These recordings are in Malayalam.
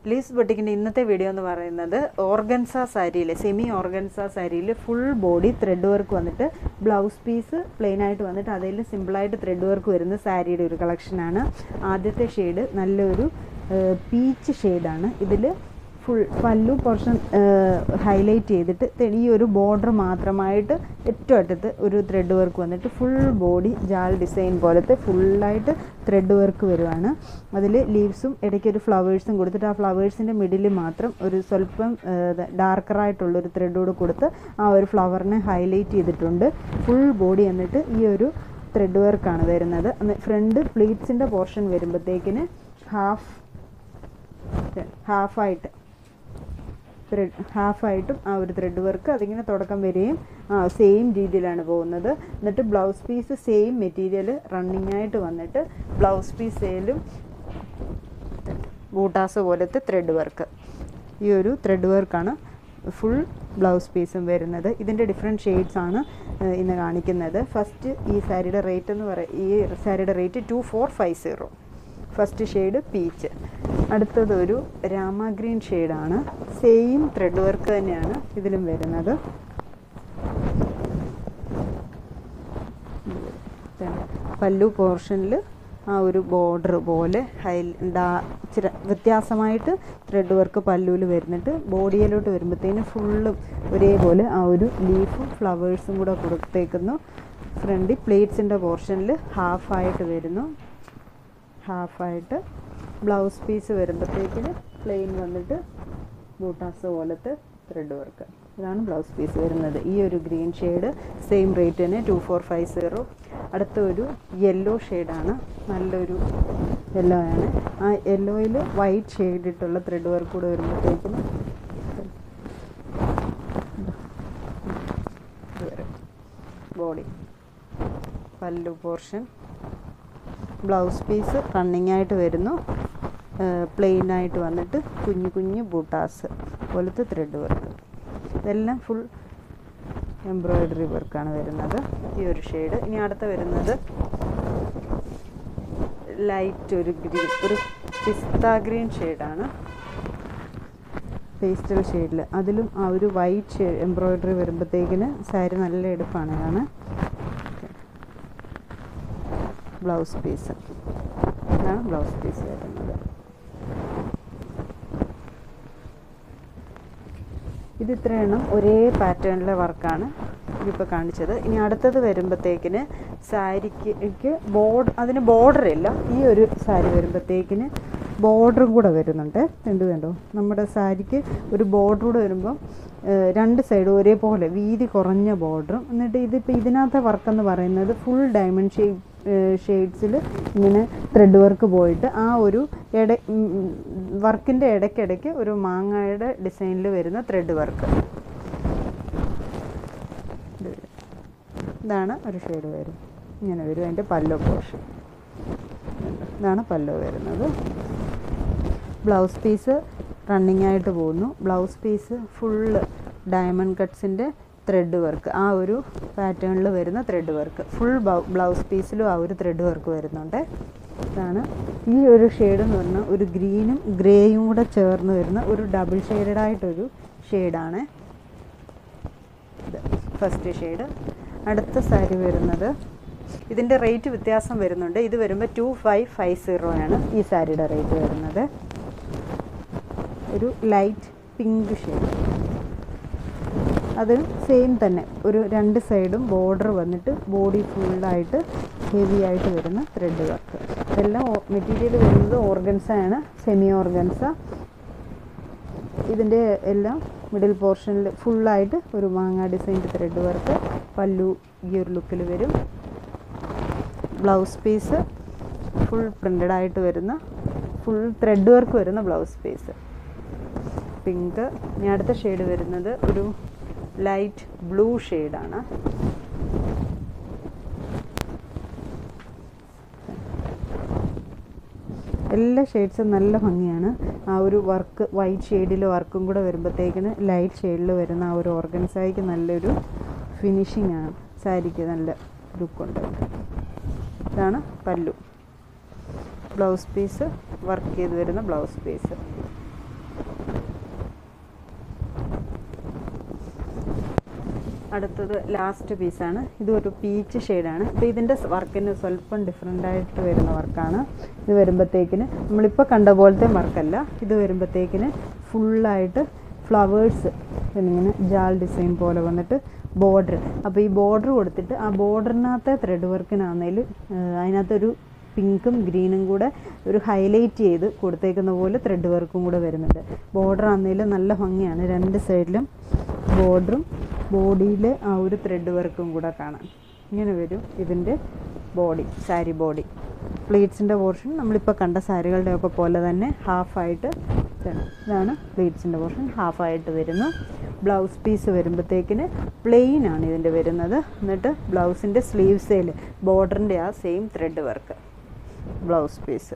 ലീസ് ബൊട്ടിക്കിൻ്റെ ഇന്നത്തെ വീഡിയോ എന്ന് പറയുന്നത് ഓർഗൻസ സാരിയിൽ സെമി ഓർഗൻസ സാരിയിൽ ഫുൾ ബോഡി ത്രെഡ് വർക്ക് വന്നിട്ട് ബ്ലൗസ് പീസ് പ്ലെയിൻ ആയിട്ട് വന്നിട്ട് അതിൽ സിമ്പിളായിട്ട് ത്രെഡ് വർക്ക് വരുന്ന സാരിയുടെ ഒരു കളക്ഷനാണ് ആദ്യത്തെ ഷെയ്ഡ് നല്ലൊരു പീച്ച് ഷെയ്ഡാണ് ഇതിൽ ഫുൾ പല്ലു പോർഷൻ ഹൈലൈറ്റ് ചെയ്തിട്ട് തെ- ഈ ഒരു ബോർഡർ മാത്രമായിട്ട് ഏറ്റവും അറ്റത്ത് ഒരു ത്രെഡ് വർക്ക് വന്നിട്ട് ഫുൾ ബോഡി ജാൽ ഡിസൈൻ പോലത്തെ ഫുള്ളായിട്ട് ത്രെഡ് വർക്ക് വരുവാണ് അതിൽ ലീവ്സും ഇടയ്ക്ക് ഒരു ഫ്ലവേഴ്സും കൊടുത്തിട്ട് ആ ഫ്ലവേഴ്സിൻ്റെ മിഡിൽ മാത്രം ഒരു സ്വല്പം ഡാർക്കറായിട്ടുള്ളൊരു ത്രെഡോട് കൊടുത്ത് ആ ഒരു ഫ്ലവറിനെ ഹൈലൈറ്റ് ചെയ്തിട്ടുണ്ട് ഫുൾ ബോഡി എന്നിട്ട് ഈ ഒരു ത്രെഡ് വർക്കാണ് വരുന്നത് ഫ്രണ്ട് പ്ലീറ്റ്സിൻ്റെ പോർഷൻ വരുമ്പോഴത്തേക്കിന് ഹാഫ് ഹാഫായിട്ട് ത്രെഡ് ഹാഫായിട്ടും ആ ഒരു ത്രെഡ് വർക്ക് അതിങ്ങനെ തുടക്കം വരികയും ആ സെയിം രീതിയിലാണ് പോകുന്നത് എന്നിട്ട് blouse piece same material running ആയിട്ട് വന്നിട്ട് ബ്ലൗസ് പീസേലും ബൂട്ടാസ് പോലത്തെ ത്രെഡ് വർക്ക് ഈ ഒരു ത്രെഡ് വർക്കാണ് ഫുൾ ബ്ലൗസ് പീസും വരുന്നത് ഇതിൻ്റെ ഡിഫറെൻറ്റ് ഷെയ്ഡ്സ് ആണ് ഏഹ്, ഇന്ന് കാണിക്കുന്നത് ഫസ്റ്റ് ഈ സാരിയുടെ റേറ്റ് എന്ന് പറയും ഈ സാരിയുടെ rate two four five zero first shade peach അടുത്തത് ഒരു രാമ ഗ്രീൻ ഷെയ്ഡാണ് സെയിം ത്രെഡ് വർക്ക് തന്നെയാണ് ഇതിലും വരുന്നത് പല്ലു പോർഷനിൽ ആ ഒരു ബോർഡർ പോലെ ഹൈ ഡാ ഇച്ചിരി വ്യത്യാസമായിട്ട് ത്രെഡ് വർക്ക് പല്ലുവിൽ വരുന്നിട്ട് ബോഡിയിലോട്ട് വരുമ്പോഴത്തേന് ഫുള്ളും ഒരേപോലെ ആ ഒരു ലീഫും ഫ്ലവേഴ്സും കൂടെ കൊടുത്തേക്കുന്നു ഫ്രണ്ട് പ്ലേറ്റ്സിൻ്റെ പോർഷനിൽ ഹാഫായിട്ട് വരുന്നു ഹാഫായിട്ട് ബ്ലൗസ് പീസ് വരുമ്പോഴത്തേക്കിന് പ്ലെയിൻ വന്നിട്ട് ബൂട്ടാസ് പോലത്തെ ത്രെഡ് വർക്ക് ഇതാണ് ബ്ലൗസ് പീസ് വരുന്നത് ഈ ഒരു ഗ്രീൻ ഷെയ്ഡ് സെയിം റേറ്റ് തന്നെ ടു ഫോർ ഫൈവ് സീറോ അടുത്ത ഒരു യെല്ലോ ഷെയ്ഡാണ് നല്ലൊരു യെല്ലോ ആണ് ആ യെല്ലോയിൽ വൈറ്റ് ഷെയ്ഡ് ഇട്ടുള്ള ത്രെഡ് വർക്ക് കൂടെ വരുമ്പോഴത്തേക്കിന് body pallu portion blouse piece running ആയിട്ട് വരുന്നു പ്ലെയിൻ ആയിട്ട് വന്നിട്ട് കുഞ്ഞു കുഞ്ഞു ബൂട്ടാസ് പോലത്തെ ത്രെഡ് വർക്ക് ഇതെല്ലാം ഫുൾ എംബ്രോയിഡറി വർക്കാണ് വരുന്നത് ഈ ഒരു ഷെയ്ഡ് ഇനി അടുത്ത വരുന്നത് ലൈറ്റ് ഒരു ഗ്രീൻ ഒരു പിസ്ത ഗ്രീൻ ഷെയ്ഡാണ് പേസ്റ്റൽ ഷെയ്ഡിൽ അതിലും ആ ഒരു വൈറ്റ് ഷെയ്ഡ് എംബ്രോയിഡറി വരുമ്പോഴത്തേക്കിന് സാരി നല്ല എടുപ്പാണ് കാണാൻ ബ്ലൗസ് പീസ് ഇതാണ് ബ്ലൗസ് പീസ് വരുന്നത് ഇത് ഇത്ര എണ്ണം ഒരേ പാറ്റേണിലെ വർക്കാണ് ഇതിപ്പോൾ കാണിച്ചത് ഇനി അടുത്തത് വരുമ്പോഴത്തേക്കിന് സാരിക്ക് ബോർഡർ അതിന് ബോർഡർ ഇല്ല ഈ ഒരു സാരി വരുമ്പോഴത്തേക്കിന് ബോർഡറും കൂടെ വരുന്നുണ്ട് കണ്ടു കണ്ടോ നമ്മുടെ സാരിക്ക് ഒരു ബോർഡർ കൂടെ വരുമ്പോൾ ഏഹ്, രണ്ട് സൈഡും ഒരേപോലെ വീതി കുറഞ്ഞ ബോർഡറും എന്നിട്ട് ഇതിപ്പോൾ ഇതിനകത്തെ വർക്ക് എന്ന് പറയുന്നത് ഫുൾ ഡയമണ്ട് ഷേപ്പ് ഷെയ്ഡ്സിൽ ഇങ്ങനെ ത്രെഡ് വർക്ക് പോയിട്ട് ആ ഒരു ഇട വർക്കിൻ്റെ ഇടയ്ക്കിടയ്ക്ക് ഒരു മാങ്ങയുടെ ഡിസൈനിൽ വരുന്ന ത്രെഡ് വർക്ക് ഇതാണ് ഒരു ഷെയ്ഡ് വരും ഇങ്ങനെ വരും അതിൻ്റെ പല്ലോ പോർഷൻ ഇതാണ് പല്ലോ വരുന്നത് ബ്ലൗസ് പീസ് റണ്ണിങ് ആയിട്ട് പോകുന്നു ബ്ലൗസ് പീസ് ഫുള്ള് ഡയമണ്ട് കട്ട്സിൻ്റെ ത്രെഡ് വർക്ക് ആ ഒരു പാറ്റേണിൽ വരുന്ന ത്രെഡ് വർക്ക് ഫുൾ ബ്ലൗസ് പീസിലും ആ ഒരു ത്രെഡ് വർക്ക് വരുന്നുണ്ട് ഇതാണ് ഈ ഒരു ഷെയ്ഡ് എന്ന് പറഞ്ഞാൽ ഒരു ഗ്രീനും ഗ്രേയും കൂടെ ചേർന്ന് വരുന്ന ഒരു ഡബിൾ ഷെയ്ഡഡ് ആയിട്ടൊരു ഷെയ്ഡാണ് ഇത് ഫസ്റ്റ് ഷെയ്ഡ് അടുത്ത സാരി വരുന്നത് ഇതിൻ്റെ റേറ്റ് വ്യത്യാസം വരുന്നുണ്ട് ഇത് വരുമ്പോൾ ടു ഫൈവ് ഫൈവ് സീറോ ആണ് ഈ സാരിയുടെ റേറ്റ് വരുന്നത് ഒരു ലൈറ്റ് പിങ്ക് ഷെയ്ഡ് അത് സെയിം തന്നെ ഒരു രണ്ട് സൈഡും ബോർഡർ വന്നിട്ട് ബോഡി ഫുള്ളായിട്ട് ഹെവി ആയിട്ട് വരുന്ന ത്രെഡ് വർക്ക് ഇതെല്ലാം മെറ്റീരിയൽ വരുന്നത് ഓർഗൻസ ആണ് സെമി ഓർഗൻസ ഇതിൻ്റെ എല്ലാം മിഡിൽ പോർഷനിൽ ഫുള്ളായിട്ട് ഒരു മാങ്ങ ഡിസൈൻഡ് ത്രെഡ് വർക്ക് പല്ലു ഈ ഒരു ലുക്കിൽ വരും ബ്ലൗസ് പീസ് ഫുൾ പ്രിൻ്റഡ് ആയിട്ട് വരുന്ന ഫുൾ ത്രെഡ് വർക്ക് വരുന്ന ബ്ലൗസ് പീസ് പിങ്ക് ഇനി അടുത്ത ഷെയ്ഡ് വരുന്നത് ഒരു ലൈറ്റ് ബ്ലൂ ഷെയ്ഡാണ് എല്ലാ ഷെയ്ഡ്സും നല്ല ഭംഗിയാണ് ആ ഒരു വർക്ക് വൈറ്റ് ഷെയ്ഡിൽ വർക്കും കൂടെ വരുമ്പോഴത്തേക്കിന് ലൈറ്റ് ഷെയ്ഡിൽ വരുന്ന ആ ഒരു ഓർഗൻസായിക്ക് നല്ലൊരു ഫിനിഷിംഗ് ആണ് സാരിക്ക് നല്ല ലുക്കുണ്ട് ഇതാണ് പല്ലു ബ്ലൗസ് പീസ് വർക്ക് ചെയ്ത് വരുന്ന ബ്ലൗസ് പീസ് അടുത്തത് ലാസ്റ്റ് പീസാണ് ഇതൊരു പീച്ച് ഷെയ്ഡാണ് അപ്പോൾ ഇതിൻ്റെ വർക്കിന് സ്വല്പം ഡിഫറെൻ്റ് ആയിട്ട് വരുന്ന വർക്കാണ് ഇത് വരുമ്പോഴത്തേക്കിന് നമ്മളിപ്പോൾ കണ്ട പോലത്തെ വർക്കല്ല ഇത് വരുമ്പോഴത്തേക്കിന് ഫുള്ളായിട്ട് ഫ്ലവേഴ്സ് ഇങ്ങനെ ജാൽ ഡിസൈൻ പോലെ വന്നിട്ട് ബോർഡർ അപ്പോൾ ഈ ബോർഡർ കൊടുത്തിട്ട് ആ ബോർഡറിനകത്തെ ത്രെഡ് വർക്കിനാണെങ്കിൽ അതിനകത്തൊരു പിങ്കും ഗ്രീനും കൂടെ ഒരു ഹൈലൈറ്റ് ചെയ്ത് കൊടുത്തേക്കുന്ന പോലെ ത്രെഡ് വർക്കും കൂടെ വരുന്നുണ്ട് ബോർഡർ ആണെങ്കിലും നല്ല ഭംഗിയാണ് രണ്ട് സൈഡിലും ബോർഡറും ബോഡിയിൽ ആ ഒരു ത്രെഡ് വർക്കും കൂടെ കാണാം ഇങ്ങനെ വരും ഇതിൻ്റെ ബോഡി സാരി ബോഡി പ്ലീറ്റ്സിൻ്റെ പോർഷൻ നമ്മളിപ്പോൾ കണ്ട സാരികളുടെ ഒക്കെ പോലെ തന്നെ ഹാഫായിട്ട് ഇതാണ് ഇതാണ് പ്ലീറ്റ്സിൻ്റെ പോർഷൻ ഹാഫായിട്ട് വരുന്നു ബ്ലൗസ് പീസ് വരുമ്പോഴത്തേക്കിന് പ്ലെയിൻ ആണ് ഇതിൻ്റെ വരുന്നത് എന്നിട്ട് ബ്ലൗസിൻ്റെ സ്ലീവ്സേൽ ബോർഡറിൻ്റെ ആ same thread work blouse piece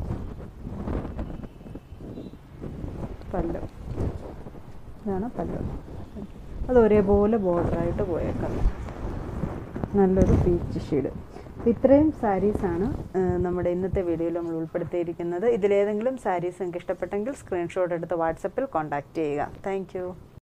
pallu ഇതാണ് പല്ലു അത് ഒരേപോലെ ബോർഡറായിട്ട് പോയേക്കാം നല്ലൊരു പീച്ച് ഷെയ്ഡ് ഇത്രയും സാരീസാണ് നമ്മുടെ ഇന്നത്തെ വീഡിയോയിൽ നമ്മൾ ഉൾപ്പെടുത്തിയിരിക്കുന്നത് ഇതിലേതെങ്കിലും സാരീസ് നിങ്ങൾക്ക് ഇഷ്ടപ്പെട്ടെങ്കിൽ സ്ക്രീൻഷോട്ട് എടുത്ത് വാട്സപ്പിൽ കോൺടാക്റ്റ് ചെയ്യുക താങ്ക്